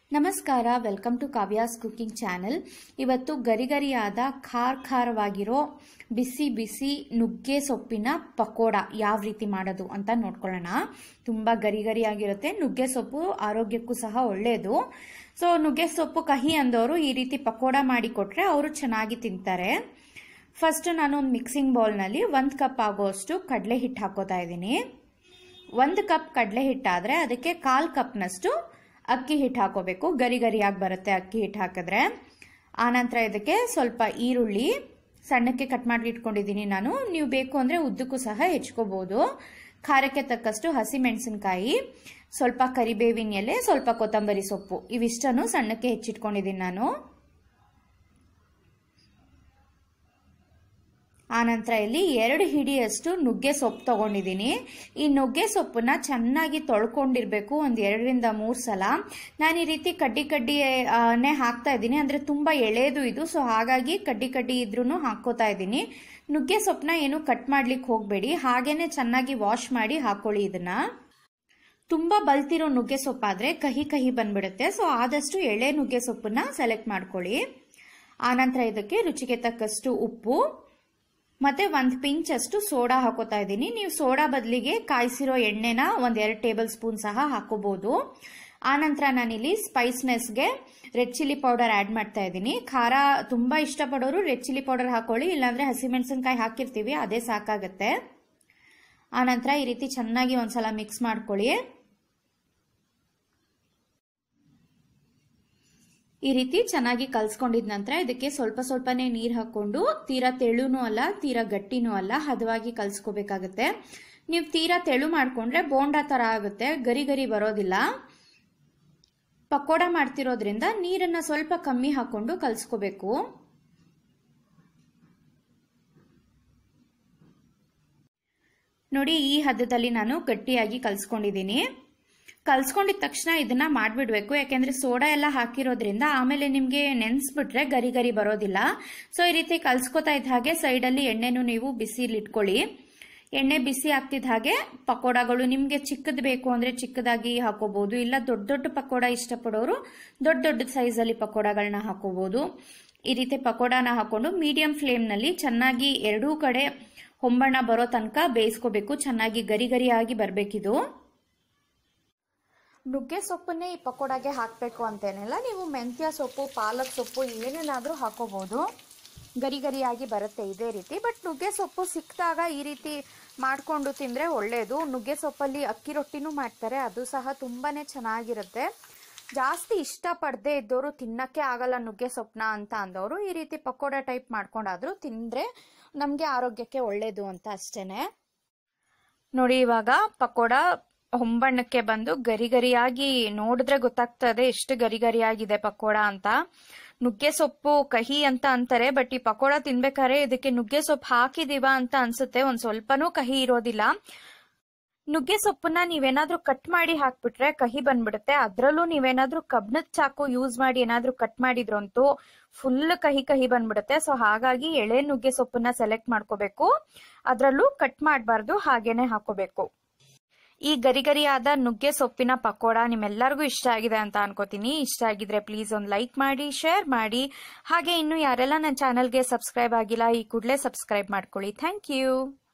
ನಮಸ್ಕಾರ welcome to Kavya's cooking channel ಇವತ್ತು ಗರಿಗರಿಯಾದ ಖಾರ ಖಾರವಾಗಿರೋ ಬಿಸಿ ಬಿಸಿ ನುಗ್ಗೆ ಸೊಪ್ಪಿನ ಪಕೋಡ ಯಾವ ರೀತಿ ಮಾಡೋದು ಅಂತ ನೋಡ್ಕೊಳ್ಳೋಣ ತುಂಬ ಗರಿಗರಿಯಾಗಿರುತ್ತೆ ನುಗ್ಗೆ ಸೊಪ್ಪು ಆರೋಗ್ಯಕ್ಕೂ ಸಹ ಒಳ್ಳೆಯದು ಸೊ ನುಗ್ಗೆ ಸೊಪ್ಪು ಕಹಿ ಅಂದವರು ಈ ರೀತಿ ಪಕೋಡ ಮಾಡಿ ಕೊಟ್ರೆ ಅವರು ಚೆನ್ನಾಗಿ ತಿಂತಾರೆ ಫಸ್ಟ್ ನಾನು ಒಂದು ಮಿಕ್ಸಿಂಗ್ ಬೌಲ್ನಲ್ಲಿ ಒಂದು ಕಪ್ ಆಗೋಷ್ಟು ಕಡಲೆ ಹಿಟ್ಟು ಹಾಕೋತಾ ಇದ್ದೀನಿ ಒಂದು ಕಪ್ ಕಡಲೆ ಹಿಟ್ಟಾದರೆ ಅದಕ್ಕೆ ಕಾಲು ಕಪ್ನಷ್ಟು ಅಕ್ಕಿ ಹಿಟ್ಟು ಹಾಕೋಬೇಕು ಗರಿ ಗರಿಯಾಗಿ ಬರುತ್ತೆ ಅಕ್ಕಿ ಹಿಟ್ಟು ಹಾಕಿದ್ರೆ ಆನಂತರ ಇದಕ್ಕೆ ಸ್ವಲ್ಪ ಈರುಳ್ಳಿ ಸಣ್ಣಕ್ಕೆ ಕಟ್ ಮಾಡಿ ಇಟ್ಕೊಂಡಿದ್ದೀನಿ ನಾನು ನೀವು ಬೇಕು ಅಂದರೆ ಉದ್ದಕ್ಕೂ ಸಹ ಹೆಚ್ಕೋಬೋದು ಖಾರಕ್ಕೆ ತಕ್ಕಷ್ಟು ಹಸಿ ಮೆಣಸಿನ್ಕಾಯಿ ಸ್ವಲ್ಪ ಕರಿಬೇವಿನ ಎಲೆ ಸ್ವಲ್ಪ ಕೊತ್ತಂಬರಿ ಸೊಪ್ಪು ಇವಿಷ್ಟನ್ನು ಸಣ್ಣಕ್ಕೆ ಹೆಚ್ಚಿಟ್ಕೊಂಡಿದ್ದೀನಿ ನಾನು ಆನಂತರ ಇಲ್ಲಿ ಎರಡು ಹಿಡಿಯಷ್ಟು ನುಗ್ಗೆ ಸೊಪ್ಪು ತಗೊಂಡಿದ್ದೀನಿ ಈ ನುಗ್ಗೆ ಸೊಪ್ಪನ್ನ ಚೆನ್ನಾಗಿ ತೊಳ್ಕೊಂಡಿರ್ಬೇಕು ಒಂದು ಎರಡರಿಂದ ಮೂರು ಸಲ ನಾನು ಈ ರೀತಿ ಕಡ್ಡಿ ಕಡ್ಡಿನೇ ಹಾಕ್ತಾ ಇದ್ದೀನಿ ಅಂದರೆ ತುಂಬ ಎಳೆದು ಇದು ಸೊ ಹಾಗಾಗಿ ಕಡ್ಡಿ ಕಡ್ಡಿ ಇದ್ರೂ ಹಾಕೋತಾ ಇದ್ದೀನಿ ನುಗ್ಗೆ ಸೊಪ್ಪನ್ನ ಏನು ಕಟ್ ಮಾಡ್ಲಿಕ್ಕೆ ಹೋಗಬೇಡಿ ಹಾಗೇನೆ ಚೆನ್ನಾಗಿ ವಾಶ್ ಮಾಡಿ ಹಾಕೊಳ್ಳಿ ಇದನ್ನ ತುಂಬ ಬಲ್ತಿರೋ ನುಗ್ಗೆ ಸೊಪ್ಪಾದರೆ ಕಹಿ ಕಹಿ ಬಂದ್ಬಿಡುತ್ತೆ ಸೊ ಆದಷ್ಟು ಎಳೆ ನುಗ್ಗೆ ಸೊಪ್ಪನ್ನ ಸೆಲೆಕ್ಟ್ ಮಾಡ್ಕೊಳ್ಳಿ ಆನಂತರ ಇದಕ್ಕೆ ರುಚಿಗೆ ತಕ್ಕಷ್ಟು ಉಪ್ಪು ಮತ್ತೆ ಒಂದು ಪಿಂಚ್ ಅಷ್ಟು ಸೋಡಾ ಹಾಕೋತಾ ಇದ್ದೀನಿ ನೀವು ಸೋಡಾ ಬದಲಿಗೆ ಕಾಯಿಸಿರೋ ಎಣ್ಣೆನ ಒಂದ್ ಎರಡು ಟೇಬಲ್ ಸ್ಪೂನ್ ಸಹ ಹಾಕೋಬಹುದು ಆನಂತರ ನಾನಿಲ್ಲಿ ಸ್ಪೈಸ್ನೆಸ್ಗೆ ರೆಡ್ ಚಿಲ್ಲಿ ಪೌಡರ್ ಆ್ಯಡ್ ಮಾಡ್ತಾ ಇದ್ದೀನಿ ಖಾರ ತುಂಬಾ ಇಷ್ಟಪಡೋರು ರೆಡ್ ಚಿಲ್ಲಿ ಪೌಡರ್ ಹಾಕೊಳ್ಳಿ ಇಲ್ಲಾಂದ್ರೆ ಹಸಿಮೆಣಸಿನ್ಕಾಯಿ ಹಾಕಿರ್ತೀವಿ ಅದೇ ಸಾಕಾಗುತ್ತೆ ಆನಂತರ ಈ ರೀತಿ ಚೆನ್ನಾಗಿ ಒಂದ್ಸಲ ಮಿಕ್ಸ್ ಮಾಡ್ಕೊಳ್ಳಿ ಈ ರೀತಿ ಚೆನ್ನಾಗಿ ಕಲ್ಸ್ಕೊಂಡಿದ ನಂತರ ಇದಕ್ಕೆ ಸ್ವಲ್ಪ ಸ್ವಲ್ಪನೇ ನೀರು ಹಾಕೊಂಡು ತೀರಾ ತೆಳುನೂ ಅಲ್ಲ ತೀರಾ ಗಟ್ಟಿನೂ ಅಲ್ಲ ಹದವಾಗಿ ಕಲ್ಸ್ಕೋಬೇಕಾಗುತ್ತೆ ನೀವು ತೀರಾ ತೆಳು ಮಾಡ್ಕೊಂಡ್ರೆ ಬೋಂಡಾ ತರ ಆಗುತ್ತೆ ಗರಿ ಗರಿ ಬರೋದಿಲ್ಲ ಪಕೋಡ ಮಾಡ್ತಿರೋದ್ರಿಂದ ನೀರನ್ನ ಸ್ವಲ್ಪ ಕಮ್ಮಿ ಹಾಕೊಂಡು ಕಲ್ಸ್ಕೋಬೇಕು ನೋಡಿ ಈ ಹದದಲ್ಲಿ ನಾನು ಗಟ್ಟಿಯಾಗಿ ಕಲ್ಸ್ಕೊಂಡಿದ್ದೀನಿ ಕಲ್ಸ್ಕೊಂಡಿದ ತಕ್ಷಣ ಇದನ್ನ ಮಾಡಿಬಿಡ್ಬೇಕು ಯಾಕೆಂದ್ರೆ ಸೋಡಾ ಎಲ್ಲ ಹಾಕಿರೋದ್ರಿಂದ ಆಮೇಲೆ ನಿಮಗೆ ನೆನೆಸ್ಬಿಟ್ರೆ ಗರಿ ಗರಿ ಬರೋದಿಲ್ಲ ಸೊ ಈ ರೀತಿ ಕಲ್ಸ್ಕೊತಾ ಇದ್ದ ಹಾಗೆ ಸೈಡಲ್ಲಿ ಎಣ್ಣೆನು ನೀವು ಬಿಸಿಲಿ ಇಟ್ಕೊಳ್ಳಿ ಎಣ್ಣೆ ಬಿಸಿ ಆಗ್ತಿದ್ದ ಹಾಗೆ ಪಕೋಡಗಳು ನಿಮಗೆ ಚಿಕ್ಕದು ಬೇಕು ಅಂದ್ರೆ ಚಿಕ್ಕದಾಗಿ ಹಾಕೋಬಹುದು ಇಲ್ಲ ದೊಡ್ಡ ದೊಡ್ಡ ಪಕೋಡ ಇಷ್ಟಪಡೋರು ದೊಡ್ಡ ದೊಡ್ಡ ಸೈಜಲ್ಲಿ ಪಕೋಡಗಳನ್ನ ಹಾಕೋಬಹುದು ಈ ರೀತಿ ಪಕೋಡನ ಹಾಕೊಂಡು ಮೀಡಿಯಂ ಫ್ಲೇಮ್ನಲ್ಲಿ ಚೆನ್ನಾಗಿ ಎರಡೂ ಕಡೆ ಹೊಂಬಣ್ಣ ಬರೋ ತನಕ ಬೇಯಿಸ್ಕೋಬೇಕು ಚೆನ್ನಾಗಿ ಗರಿ ಗರಿಯಾಗಿ ಬರಬೇಕಿದು ನುಗ್ಗೆ ಸೊಪ್ಪನ್ನೇ ಈ ಪಕೋಡಾಗೆ ಹಾಕಬೇಕು ಅಂತೇನಿಲ್ಲ ನೀವು ಮೆಂತ್ಯ ಸೊಪ್ಪು ಪಾಲಕ್ ಸೊಪ್ಪು ಏನೇನಾದರೂ ಹಾಕೋಬೋದು ಗರಿ ಗರಿಯಾಗಿ ಬರುತ್ತೆ ಇದೇ ರೀತಿ ಬಟ್ ನುಗ್ಗೆ ಸೊಪ್ಪು ಸಿಕ್ಕಿದಾಗ ಈ ರೀತಿ ಮಾಡಿಕೊಂಡು ತಿಂದರೆ ಒಳ್ಳೆಯದು ನುಗ್ಗೆ ಸೊಪ್ಪಲ್ಲಿ ಅಕ್ಕಿ ರೊಟ್ಟಿನೂ ಮಾಡ್ತಾರೆ ಅದು ಸಹ ತುಂಬಾ ಚೆನ್ನಾಗಿರುತ್ತೆ ಜಾಸ್ತಿ ಇಷ್ಟಪಡದೆ ಇದ್ದವರು ತಿನ್ನಕ್ಕೆ ಆಗಲ್ಲ ನುಗ್ಗೆ ಸೊಪ್ಪನ್ನ ಅಂತ ಅಂದವರು ಈ ರೀತಿ ಪಕೋಡ ಟೈಪ್ ಮಾಡ್ಕೊಂಡಾದ್ರೂ ತಿಂದರೆ ನಮಗೆ ಆರೋಗ್ಯಕ್ಕೆ ಒಳ್ಳೆಯದು ಅಂತ ಅಷ್ಟೇನೆ ನೋಡಿ ಇವಾಗ ಪಕೋಡ ಹೊಂಬಣ್ಣಕ್ಕೆ ಬಂದು ಗರಿ ಗರಿಯಾಗಿ ನೋಡಿದ್ರೆ ಗೊತ್ತಾಗ್ತದೆ ಎಷ್ಟು ಗರಿ ಗರಿಯಾಗಿದೆ ಪಕೋಡ ಅಂತ ನುಗ್ಗೆ ಸೊಪ್ಪು ಕಹಿ ಅಂತ ಅಂತಾರೆ ಬಟ್ ಈ ಪಕೋಡ ತಿನ್ಬೇಕಾದ್ರೆ ಇದಕ್ಕೆ ನುಗ್ಗೆ ಸೊಪ್ಪು ಹಾಕಿದೀವ ಅಂತ ಅನ್ಸುತ್ತೆ ಒಂದ್ ಸ್ವಲ್ಪನೂ ಕಹಿ ಇರೋದಿಲ್ಲ ನುಗ್ಗೆ ಸೊಪ್ಪನ್ನ ನೀವೇನಾದ್ರೂ ಕಟ್ ಮಾಡಿ ಹಾಕ್ಬಿಟ್ರೆ ಕಹಿ ಬಂದ್ಬಿಡುತ್ತೆ ಅದ್ರಲ್ಲೂ ನೀವೇನಾದ್ರೂ ಕಬ್ಣದ ಚಾಕು ಯೂಸ್ ಮಾಡಿ ಏನಾದ್ರೂ ಕಟ್ ಮಾಡಿದ್ರಂತೂ ಫುಲ್ ಕಹಿ ಕಹಿ ಬಂದ್ಬಿಡುತ್ತೆ ಸೊ ಹಾಗಾಗಿ ಎಳೆ ನುಗ್ಗೆ ಸೊಪ್ಪನ್ನ ಸೆಲೆಕ್ಟ್ ಮಾಡ್ಕೋಬೇಕು ಅದ್ರಲ್ಲೂ ಕಟ್ ಮಾಡಬಾರ್ದು ಹಾಗೇನೆ ಹಾಕೋಬೇಕು ಈ ಗರಿ ಗರಿಯಾದ ನುಗ್ಗೆ ಸೊಪ್ಪಿನ ಪಕೋಡ ನಿಮ್ಮೆಲ್ಲರಿಗೂ ಇಷ್ಟ ಆಗಿದೆ ಅಂತ ಅನ್ಕೋತೀನಿ ಇಷ್ಟ ಆಗಿದ್ರೆ ಪ್ಲೀಸ್ ಒಂದು ಲೈಕ್ ಮಾಡಿ ಶೇರ್ ಮಾಡಿ ಹಾಗೆ ಇನ್ನು ಯಾರೆಲ್ಲ ನನ್ನ ಚಾನಲ್ಗೆ ಸಬ್ಸ್ಕ್ರೈಬ್ ಆಗಿಲ್ಲ ಈ ಕೂಡಲೇ ಸಬ್ಸ್ಕ್ರೈಬ್ ಮಾಡ್ಕೊಳ್ಳಿ ಥ್ಯಾಂಕ್ ಯು